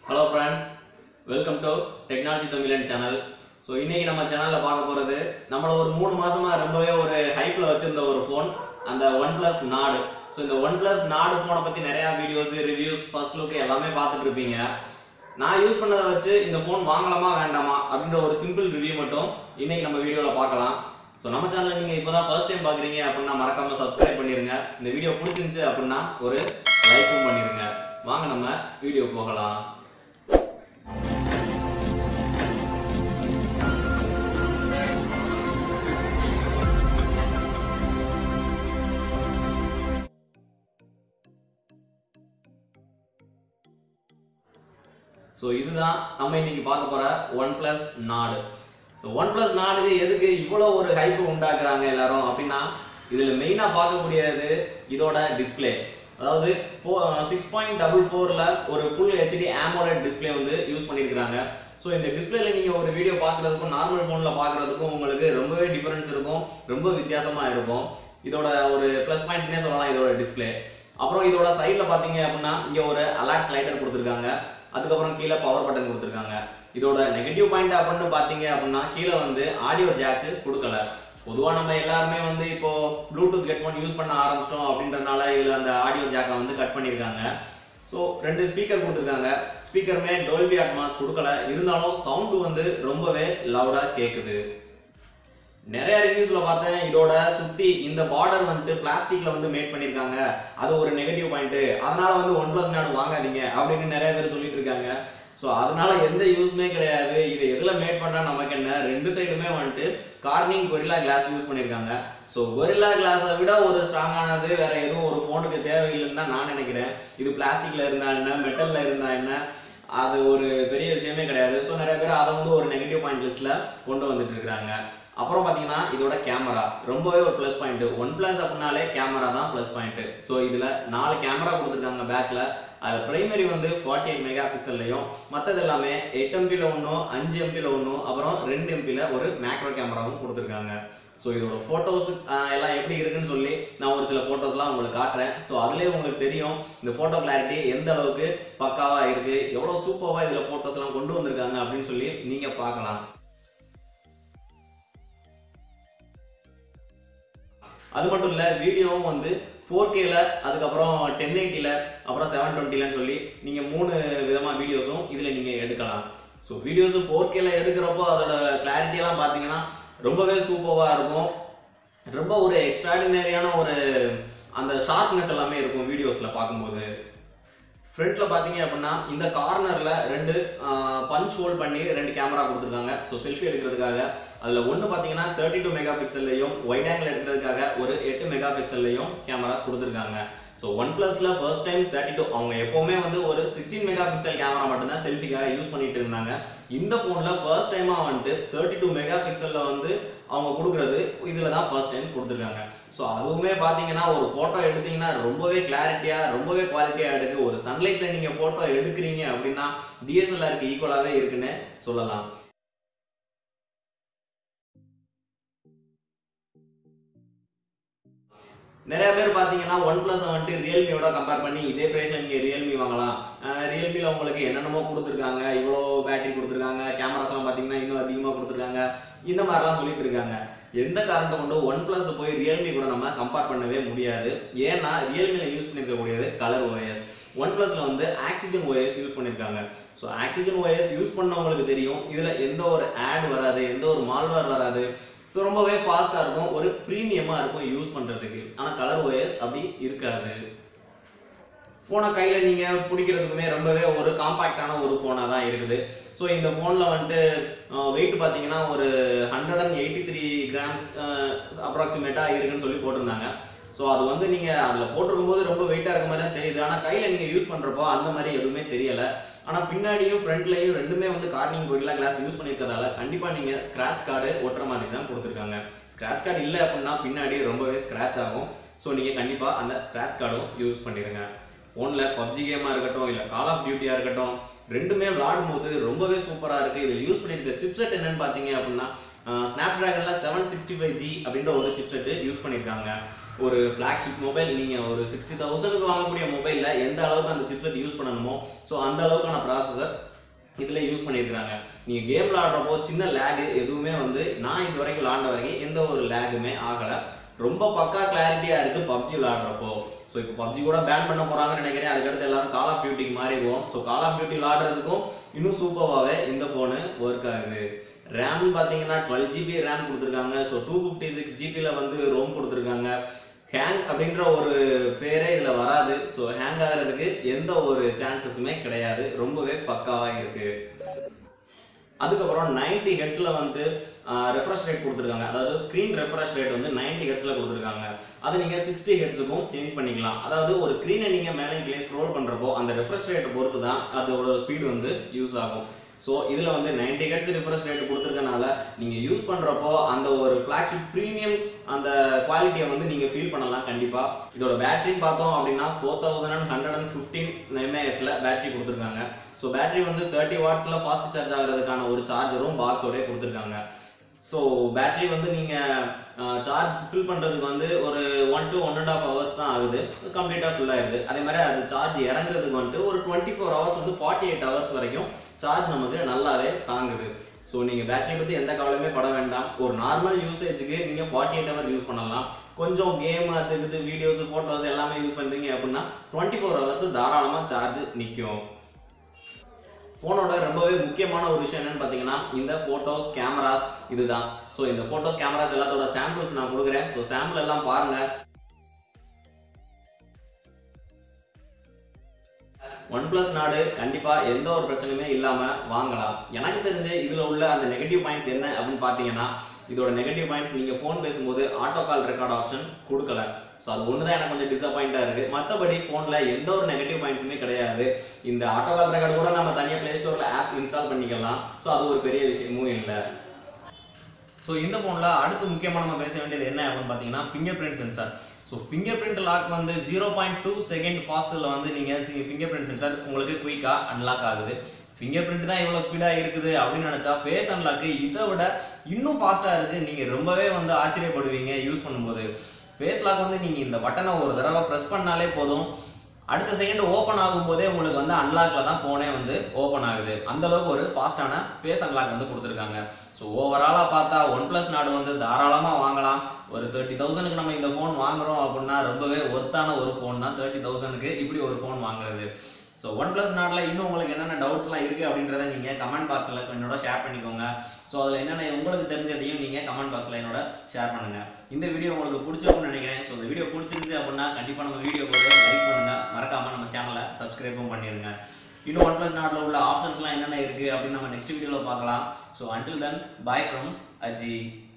hello friends welcome to technology Tamizhan channel so இன்னைக்கு நம்ம சேனலில் பார்க்க போகிறது நம்மள ஒரு மூணு மாசமா ரொம்பவே ஒரு ஹைப்பில் வச்சிருந்த ஒரு ஃபோன் அந்த ஒன் ப்ளஸ் நாடு ஸோ இந்த ஒன் ப்ளஸ் நாடு ஃபோனை பற்றி நிறையா வீடியோஸ் ரிவ்யூஸ் ஃபர்ஸ்ட் லுக் எல்லாமே பார்த்துட்டு இருப்பீங்க நான் யூஸ் பண்ணதை வச்சு இந்த ஃபோன் வாங்கலாமா வேண்டாமா அப்படின்ற ஒரு சிம்பிள் ரிவ்யூ மட்டும் இன்னைக்கு நம்ம வீடியோவில் பார்க்கலாம் ஸோ நம்ம சேனலை நீங்கள் இப்போ தான் ஃபர்ஸ்ட் டைம் பார்க்குறீங்க அப்படின்னா மறக்காம சப்ஸ்கிரைப் பண்ணிடுங்க இந்த வீடியோ பிடிச்சிருந்துச்சு அப்படின்னா ஒரு லைக்கும் பண்ணிடுங்க வாங்க நம்ம வீடியோ போகலாம் ஸோ இதுதான் நம்ம இன்னைக்கு பார்க்க போற OnePlus Nord so OnePlus Nord எதுக்கு இவ்வளோ ஒரு ஹைப் உண்டாக்குறாங்க எல்லாரும் அப்படின்னா இதில் மெயினாக பார்க்கக்கூடியது இதோட டிஸ்ப்ளே அதாவது ஃபோ சிக்ஸ் பாயிண்ட் டபுள் ஃபோரில் ஒரு ஃபுல் ஹெச்டி ஆமோலட் டிஸ்ப்ளே வந்து யூஸ் பண்ணியிருக்கிறாங்க ஸோ இந்த டிஸ்பிளேல நீங்கள் ஒரு வீடியோ பார்க்குறதுக்கும் நார்மல் ஃபோனில் பார்க்குறதுக்கும் உங்களுக்கு ரொம்பவே டிஃபரன்ஸ் இருக்கும் ரொம்ப வித்தியாசமாக இருக்கும் இதோட ஒரு ப்ளஸ் பாயிண்ட்னே சொல்லலாம் இதோட டிஸ்ப்ளே அப்புறம் இதோட சைடில் பார்த்தீங்க அப்படின்னா இங்கே ஒரு அலர்ட் ஸ்லைடர் கொடுத்துருக்காங்க அதுக்கப்புறம் கீழே பவர் பட்டன் கொடுத்துருக்காங்க இதோட நெகட்டிவ் பாயிண்ட் அப்படின்னு பார்த்தீங்க அப்படின்னா கீழே வந்து ஆடியோ ஜாக்கு கொடுக்கல பொதுவாக நம்ம எல்லாருமே வந்து இப்போ ப்ளூடூத் ஹெட்ஃபோன் யூஸ் பண்ண ஆரம்பிச்சிட்டோம் அப்படின்றனால இதில் அந்த ஆடியோ ஜாக்கை வந்து கட் பண்ணியிருக்காங்க ஸோ ரெண்டு ஸ்பீக்கர் கொடுத்துருக்காங்க ஸ்பீக்கருமே டோல்பி அட்மாஸ் கொடுக்கல இருந்தாலும் சவுண்டு வந்து ரொம்பவே லவுடாக கேட்குது நிறைய ரிவ்யூஸ்ல பார்த்தேன் இதோட சுத்தி இந்த பார்டர் வந்துட்டு பிளாஸ்டிக்ல வந்து மேட் பண்ணிருக்காங்க அது ஒரு நெகட்டிவ் பாயிண்ட் அதனால வந்து ஒன் பிளஸ் நாடு வாங்காதீங்க அப்படின்னு நிறைய பேர் சொல்லிட்டு இருக்காங்க ஸோ அதனால எந்த யூஸ்மே கிடையாது இது எதில் மேட் பண்ணா நமக்கு என்ன ரெண்டு சைடுமே வந்துட்டு கார்னிங் கொரில்லா கிளாஸ் யூஸ் பண்ணியிருக்காங்க ஸோ கொரில்லா கிளாஸை விட ஒரு ஸ்ட்ராங்கானது வேற எதுவும் ஒரு ஃபோனுக்கு தேவையில்லைன்னு தான் நான் நினைக்கிறேன் இது பிளாஸ்டிக்ல இருந்தா என்ன மெட்டல்ல இருந்தா என்ன அது ஒரு பெரிய விஷயமே கிடையாது ஸோ நிறைய பேர் அதை வந்து ஒரு நெகட்டிவ் பாயிண்ட் லிஸ்ட்ல கொண்டு வந்துட்டு இருக்காங்க அப்புறம் பார்த்தீங்கன்னா இதோட கேமரா ரொம்பவே ஒரு ப்ளஸ் பாயிண்ட் ஒன் பிளஸ் அப்படின்னாலே கேமரா தான் ப்ளஸ் பாயிண்ட் ஸோ இதில் நாலு கேமரா கொடுத்துருக்காங்க பேக்கில் அதில் பிரைமரி வந்து ஃபார்ட்டி எயிட் மெகா பிக்சல்லையும் மற்றது எல்லாமே எயிட் எம்பியில் ஒன்றும் அஞ்சு எம்பியில் ஒன்றும் அப்புறம் ரெண்டு எம்பியில் ஒரு மேக்ரோ கேமராவும் கொடுத்துருக்காங்க ஸோ இதோட ஃபோட்டோஸ் எல்லாம் எப்படி இருக்குன்னு சொல்லி நான் ஒரு சில ஃபோட்டோஸ்லாம் உங்களுக்கு காட்டுறேன் ஸோ அதுலேயே உங்களுக்கு தெரியும் இந்த ஃபோட்டோ கிளாரிட்டி எந்த அளவுக்கு பக்காவாக இருக்குது எவ்வளோ சூப்பராக இதில் ஃபோட்டோஸ்லாம் கொண்டு வந்திருக்காங்க அப்படின்னு சொல்லி நீங்கள் பார்க்கலாம் அது மட்டும் இல்லை வீடியோவும் வந்து ஃபோர் கேல அதுக்கப்புறம் டென் எயிட்டியில் அப்புறம் செவன் டுவெண்ட்டிலன்னு சொல்லி நீங்கள் மூணு விதமாக வீடியோஸும் இதில் நீங்கள் எடுக்கலாம் ஸோ வீடியோஸு ஃபோர் கேல எடுக்கிறப்போ அதோட கிளாரிட்டியெல்லாம் பார்த்தீங்கன்னா ரொம்பவே சூப்பராக இருக்கும் ரொம்ப ஒரு எக்ஸ்ட்ராடினரியான ஒரு அந்த ஷார்ப்னஸ் எல்லாமே இருக்கும் வீடியோஸில் பார்க்கும்போது ஃப்ரண்ட்ல பார்த்தீங்க அப்படின்னா இந்த கார்னரில் ரெண்டு பஞ்ச் ஹோல் பண்ணி ரெண்டு கேமரா கொடுத்துருக்காங்க ஸோ செல்ஃபி எடுக்கிறதுக்காக அதில் ஒன்று பார்த்தீங்கன்னா தேர்ட்டி டூ மெகா பிக்சல்லையும் ஒயிட் ஆங்கிள் எடுக்கிறதுக்காக ஒரு எட்டு மெகா பிக்சல்லையும் கேமராஸ் கொடுத்துருக்காங்க ஸோ ஒன் ப்ளஸில் ஃபர்ஸ்ட் டைம் தேர்ட்டி டூ அவங்க எப்போவுமே வந்து ஒரு சிக்ஸ்டீன் மெகா பிக்சல் கேமரா மட்டும்தான் செல்ஃபிக்காக யூஸ் பண்ணிட்டு இருந்தாங்க இந்த ஃபோனில் ஃபர்ஸ்ட் டைமாக வந்துட்டு தேர்ட்டி டூ மெகா பிக்சலில் வந்து அவங்க கொடுக்குறது இதில் தான் ஃபர்ஸ்ட் டைம் கொடுத்துருக்காங்க ஸோ அதுவுமே பார்த்தீங்கன்னா ஒரு ஃபோட்டோ எடுத்தீங்கன்னா ரொம்பவே கிளாரிட்டியாக ரொம்பவே குவாலிட்டியாக எடுக்கு ஒரு சன்லைட்டில் நீங்கள் ஃபோட்டோ எடுக்கிறீங்க அப்படின்னா டிஎஸ்எல்ஆருக்கு ஈக்குவலாகவே இருக்குன்னு சொல்லலாம் நிறைய பேர் பார்த்தீங்கன்னா ஒன் ப்ளஸ் வந்துட்டு ரியல்மியோட கம்பேர் பண்ணி இதே ப்ரைஸ் நீங்கள் ரியல்மி வாங்கலாம் ரியல்மியில் உங்களுக்கு என்னென்னமோ கொடுத்துருக்காங்க இவ்வளோ பேட்டரி கொடுத்துருக்காங்க கேமராஸ்லாம் பார்த்தீங்கன்னா இன்னும் அதிகமாக கொடுத்துருக்காங்க இந்த மாதிரிலாம் சொல்லிட்டு இருக்காங்க எந்த காரணத்தை கொண்டு ஒன் ப்ளஸ் போய் ரியல்மி கூட நம்ம கம்பேர் பண்ணவே முடியாது ஏன்னா ரியல்மியில் யூஸ் பண்ணியிருக்கக்கூடியது கலர் ஓஎஸ் ஒன் ப்ளஸில் வந்து ஆக்சிஜன் ஓஎஸ் யூஸ் பண்ணியிருக்காங்க ஸோ ஆக்சிஜன் ஓஎஸ் யூஸ் பண்ணவங்களுக்கு தெரியும் இதில் எந்த ஒரு ஆட் வராது எந்த ஒரு மால்வேர் வராது ஸோ ரொம்பவே ஃபாஸ்ட்டாக இருக்கும் ஒரு ப்ரீமியமாக இருக்கும் யூஸ் பண்ணுறதுக்கு ஆனால் கலர் ஓஎஸ் அப்படி இருக்காது ஃபோனை கையில் நீங்கள் பிடிக்கிறதுக்குமே ரொம்பவே ஒரு காம்பாக்டான ஒரு ஃபோனாக தான் இருக்குது ஸோ இந்த ஃபோனில் வந்துட்டு வெயிட் பார்த்தீங்கன்னா ஒரு hundred and eighty three grams அப்ராக்சிமேட்டாக இருக்குன்னு சொல்லி போட்டிருந்தாங்க ஸோ அது வந்து நீங்கள் அதில் போட்டிருக்கும் போது ரொம்ப வெயிட்டாக இருக்க மாதிரி தான் தெரியுது ஆனால் கையில் நீங்கள் யூஸ் பண்ணுறப்போ அந்த மாதிரி எதுவுமே தெரியலை ஆனால் பின்னாடியும் ஃப்ரண்ட்லையும் ரெண்டுமே வந்து கார்னிங் கொரில்லா கிளாஸ் யூஸ் பண்ணியிருக்கிறதால கண்டிப்பாக நீங்கள் ஸ்க்ராட்ச் கார்டு ஒட்டுற மாதிரி தான் கொடுத்துருக்காங்க ஸ்க்ராட்ச் கார்டு இல்லை அப்படின்னா பின்னாடி ரொம்பவே ஸ்க்ராட்ச் ஆகும் ஸோ நீங்கள் கண்டிப்பாக அந்த ஸ்க்ராட்ச் கார்டும் யூஸ் பண்ணிடுங்க ஃபோனில் பப்ஜி கேமாக இருக்கட்டும் இல்லை கால் ஆஃப் டியூட்டியாக இருக்கட்டும் ரெண்டுமே விளாடும் போது ரொம்பவே சூப்பராக இருக்குது இதில் யூஸ் பண்ணியிருக்க சிப்செட் என்னன்னு பார்த்தீங்க அப்படின்னா ஸ்னாப் ட்ராகனில் செவன் சிக்ஸ்டி ஃபைவ் ஜி அப்படின்ற ஒரு சிப்செட்டு யூஸ் பண்ணியிருக்காங்க ஒரு ஃப்ளாக்ஷிப் மொபைல் நீங்கள் ஒரு சிக்ஸ்டி தௌசண்ட்க்கு வாங்கக்கூடிய மொபைலில் எந்த அளவுக்கு அந்த சிப்செட் யூஸ் பண்ணணுமோ ஸோ அந்த அளவுக்கான ப்ராசஸர் இதில் யூஸ் பண்ணியிருக்காங்க நீங்கள் கேம் விளாடுறப்போ சின்ன லேகு எதுவுமே வந்து நான் இது வரைக்கும் விளாண்ட வரைக்கும் எந்த ஒரு லேகுமே ஆகலை ரொம்ப பக்கா கிளாரிட்டியாக இருக்குது பப்ஜி விளாடுறப்போ ஸோ இப்போ பப்ஜி கூட பேன் பண்ண போகிறாங்கன்னு நினைக்கிறேன் அதுக்கடுத்து எல்லாரும் கால் ஆஃப் டியூட்டிக்கு மாறிடுவோம் ஸோ கால் ஆஃப் டியூட்டி விளாடுறதுக்கும் இன்னும் சூப்பராகவே இந்த ஃபோனு ஒர்க் ஆகுது ரேம் பார்த்தீங்கன்னா டுவெல் ஜிபி ரேம் கொடுத்துருக்காங்க ஸோ டூ ஃபிஃப்டி சிக்ஸ் ஜிபியில் வந்து ரோம் கொடுத்துருக்காங்க ஹேங் அப்படின்ற ஒரு பேரே இதில் வராது ஸோ ஹேங் ஆகிறதுக்கு எந்த ஒரு சான்சஸுமே கிடையாது ரொம்பவே பக்காவாக இருக்குது அதுக்கப்புறம் 90 ஹெட்ஸில் வந்து ரெஃப்ரெஷ் ரேட் கொடுத்துருக்காங்க அதாவது ஸ்க்ரீன் ரெஃப்ரெஷ் ரேட் வந்து 90 ஹெட்ஸில் கொடுத்துருக்காங்க அதை நீங்கள் சிக்ஸ்டி ஹெட்ஸுக்கும் சேஞ்ச் பண்ணிக்கலாம் அதாவது ஒரு ஸ்க்ரீனை நீங்கள் மேலே கீழே ஸ்க்ரோல் பண்ணுறப்போ அந்த ரெஃப்ரெஷ் ரேட்டை பொறுத்து தான் அதோட ஸ்பீடு வந்து யூஸ் ஆகும் ஸோ இதில் வந்து 90 ஹெட்ஸ் ரிஃப்ரெஷ் ரேட் கொடுத்துருக்கனால நீங்கள் யூஸ் பண்ணுறப்போ அந்த ஒரு ஃப்ளாக்ஷிப் ப்ரீமியம் அந்த குவாலிட்டியை வந்து நீங்கள் ஃபீல் பண்ணலாம் கண்டிப்பாக இதோட பேட்டரின்னு பார்த்தோம் அப்படின்னா four thousand and hundred and fifteen எம்ஏஹெச்சில் பேட்டரி கொடுத்துருக்காங்க ஸோ பேட்டரி வந்து தேர்ட்டி வாட்ஸில் ஃபாஸ்ட் சார்ஜ் ஆகிறதுக்கான ஒரு சார்ஜரும் பாக்ஸோடய கொடுத்துருக்காங்க ஸோ பேட்டரி வந்து நீங்கள் சார்ஜ் ஃபில் பண்ணுறதுக்கு வந்து ஒரு one to one and half hours தான் ஆகுது கம்ப்ளீட்டாக ஃபில் ஆயிடுது அதே மாதிரி அது சார்ஜ் இறங்குறதுக்கு வந்துட்டு ஒரு டுவெண்ட்டி ஃபோர் ஹவர்ஸ் வந்து ஃபார்ட்டி எயிட் ஹவர்ஸ் வரைக்கும் சார்ஜ் நமக்கு நல்லாவே தாங்குது ஸோ நீங்கள் பேட்டரி பற்றி எந்த கவலையுமே பட வேண்டாம் ஒரு நார்மல் யூசேஜுக்கு நீங்கள் ஃபார்ட்டி எயிட் ஹவர்ஸ் யூஸ் பண்ணலாம் கொஞ்சம் கேம் அது இது வீடியோஸ் ஃபோட்டோஸ் எல்லாமே யூஸ் பண்ணுறீங்க அப்படின்னா டுவெண்ட்டி ஃபோர் ஹவர்ஸ் தாராளமாக சார்ஜ் நிற்கும் ஃபோனோட ரொம்பவே முக்கியமான ஒரு விஷயம் என்னன்னு பார்த்தீங்கன்னா இந்த ஃபோட்டோஸ் கேமராஸ் இதுதான் ஸோ இந்த ஃபோட்டோஸ் கேமராஸ் எல்லாத்தோட சாம்பிள்ஸ் நான் கொடுக்குறேன் ஸோ சாம்பிள் எல்லாம் பாருங்க ஒன் பிளஸ் நாடு கண்டிப்பா எந்த ஒரு பிரச்சனையுமே இல்லாம வாங்கலாம் எனக்கு தெரிஞ்சு இதுல உள்ள அந்த நெகட்டிவ் பாயிண்ட்ஸ் என்ன அப்படின்னு பார்த்தீங்கன்னா இதோட நெகட்டிவ் பாயிண்ட்ஸ் நீங்க ஃபோன் பேசும்போது ஆட்டோ கால் ரெக்கார்ட் ஆப்ஷன் கொடுக்கல ஸோ அது ஒன்று தான் எனக்கு கொஞ்சம் டிசப்பாயிண்டாக இருக்கு மற்றபடி ஃபோனில் எந்த ஒரு நெகட்டிவ் பாயிண்ட்ஸுமே கிடையாது இந்த ஆட்டோ கால் ரெக்கார்டு கூட நம்ம தனியாக ப்ளே ஸ்டோரில் ஆப்ஸ் இன்ஸ்டால் பண்ணிக்கலாம் ஸோ அது ஒரு பெரிய விஷயமும் இல்லை ஸோ இந்த ஃபோனில் அடுத்து முக்கியமாக நம்ம பேச வேண்டியது என்ன அப்படின்னு பார்த்தீங்கன்னா finger print sensor so finger print lock வந்து ஜீரோ பாயிண்ட் டூ செகண்ட் ஃபாஸ்ட்டில் வந்து நீங்கள் ஃபிங்கர் பிரிண்ட் சென்சார் உங்களுக்கு குயிக்காக அன்லாக் ஆகுது ஃபிங்கர் பிரிண்ட் தான் இவ்வளோ ஸ்பீடாக இருக்குது அப்படின்னு நினச்சா ஃபேஸ் அன்லாக்கு இதை விட இன்னும் ஃபாஸ்ட்டாக இருக்குது நீங்கள் ரொம்பவே வந்து ஆச்சரியப்படுவீங்க யூஸ் பண்ணும்போது ஃபேஸ் லாக் வந்து நீங்கள் இந்த பட்டனை ஒரு தடவை ப்ரெஸ் பண்ணாலே போதும் அடுத்த செகண்ட் ஓப்பன் ஆகும்போதே உங்களுக்கு வந்து அன்லாக்ல தான் ஃபோனே வந்து ஓப்பன் ஆகுது அந்த அளவுக்கு ஒரு ஃபாஸ்டான ஃபேஸ் அன்லாக் வந்து கொடுத்துருக்காங்க ஸோ ஓவராலாக பார்த்தா ஒன் ப்ளஸ் நாடு வந்து தாராளமாக வாங்கலாம் ஒரு தேர்ட்டி தௌசண்ட்க்கு நம்ம இந்த ஃபோன் வாங்குறோம் அப்படின்னா ரொம்பவே ஒர்த்தான ஒரு ஃபோன் தான் தேர்ட்டி தௌசண்ட்க்கு இப்படி ஒரு ஃபோன் வாங்குறது ஸோ ஒன் ப்ளஸ் நாட்டில் இன்னும் உங்களுக்கு என்னென்ன டவுட்ஸ்லாம் இருக்குது அப்படின்றத நீங்கள் கமெண்ட் பாக்ஸில் என்னோட ஷேர் பண்ணிக்கோங்க ஸோ அதில் என்னென்ன உங்களுக்கு தெரிஞ்சதையும் நீங்கள் கமெண்ட் பாக்ஸில் என்னோட ஷேர் பண்ணுங்கள் இந்த வீடியோ உங்களுக்கு பிடிச்சிருக்கும்னு நினைக்கிறேன் ஸோ இந்த வீடியோ பிடிச்சிருந்துச்சு அப்படின்னா கண்டிப்பாக நம்ம வீடியோக்கு ஒரு லைக் பண்ணுங்கள் மறக்காமல் நம்ம சேனலை சப்ஸ்கிரைபும் பண்ணிடுங்க இன்னும் ஒன் ப்ளஸ் நாட்டில் உள்ள ஆப்ஷன்ஸ்லாம் என்னென்ன இருக்குது அப்படின்னு நம்ம நெக்ஸ்ட் வீடியோவில் பார்க்கலாம் so until then bye from Aji